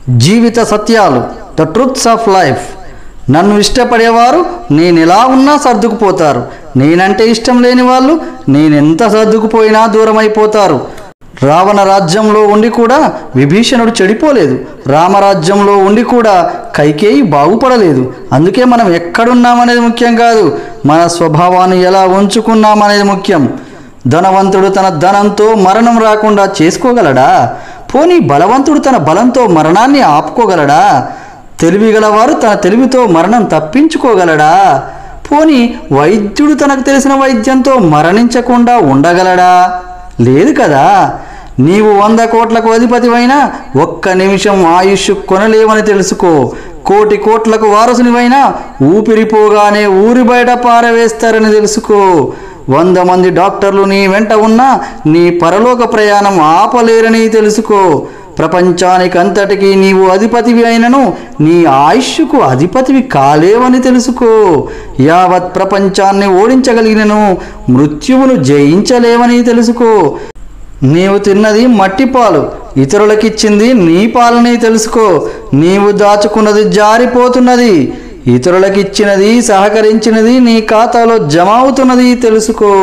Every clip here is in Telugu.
జీవిత సత్యాలు ద ట్రూత్స్ ఆఫ్ లైఫ్ నన్ను ఇష్టపడేవారు నేను ఎలా ఉన్నా సర్దుకుపోతారు నేనంటే ఇష్టం లేని వాళ్ళు నేనెంత సర్దుకుపోయినా దూరం అయిపోతారు రావణ రాజ్యంలో ఉండి కూడా విభీషణుడు చెడిపోలేదు రామరాజ్యంలో ఉండి కూడా కైకేయి బాగుపడలేదు అందుకే మనం ఎక్కడున్నామనేది ముఖ్యం కాదు మన స్వభావాన్ని ఎలా ఉంచుకున్నామనేది ముఖ్యం ధనవంతుడు తన ధనంతో మరణం రాకుండా చేసుకోగలడా పోనీ బలవంతుడు తన బలంతో మరణాన్ని ఆపుకోగలడా తెలివిగలవారు తన తెలివితో మరణం తప్పించుకోగలడా పోనీ వైద్యుడు తనకు తెలిసిన వైద్యంతో మరణించకుండా ఉండగలడా లేదు కదా నీవు వంద కోట్లకు అధిపతివైనా ఒక్క నిమిషం ఆయుష్ కొనలేవని తెలుసుకో కోటి కోట్లకు వారసునివైనా ఊపిరిపోగానే ఊరి బయట పారవేస్తారని తెలుసుకో వంద మంది డాక్టర్లు నీ వెంట ఉన్నా నీ పరలోక ప్రయాణం ఆపలేరని తెలుసుకో ప్రపంచానికి అంతటికి నీవు అధిపతివి అయినను నీ ఆయుష్కు అధిపతివి కాలేవని తెలుసుకో యావత్ ప్రపంచాన్ని ఓడించగలిగినను మృత్యువును జయించలేవని తెలుసుకో నీవు తిన్నది మట్టి పాలు ఇతరులకిచ్చింది నీ పాలని తెలుసుకో నీవు దాచుకున్నది జారిపోతున్నది ఇతరులకిచ్చినది సహకరించినది నీ ఖాతాలో జమ అవుతున్నది తెలుసుకో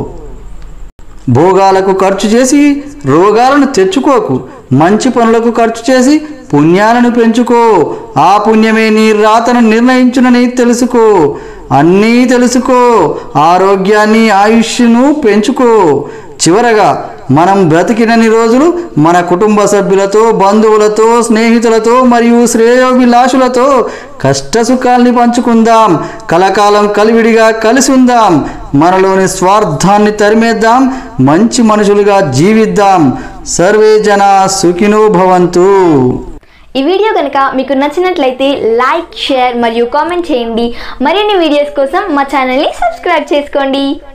భోగాలకు ఖర్చు చేసి రోగాలను తెచ్చుకోకు మంచి పనులకు ఖర్చు చేసి పుణ్యాలను పెంచుకో ఆ పుణ్యమే నీ రాతను నిర్ణయించునని తెలుసుకో అన్నీ తెలుసుకో ఆరోగ్యాన్ని ఆయుష్ను పెంచుకో చివరగా మనం బ్రతికినన్ని రోజులు మన కుటుంబ సభ్యులతో బంధువులతో స్నేహితులతో మరియు శ్రేయోభిలాషులతో కష్టసుఖాల్ని పంచుకుందాం కలకాలం కలివిడిగా కలిసి ఉందాం మనలోని స్వార్థాన్ని తరిమేద్దాం మంచి మనుషులుగా జీవిద్దాం సర్వే జన సుఖినో భవంతు ఈ వీడియో కనుక మీకు నచ్చినట్లయితే లైక్ షేర్ మరియు కామెంట్ చేయండి మరిన్ని వీడియోస్ కోసం మా ఛానల్ని సబ్స్క్రైబ్ చేసుకోండి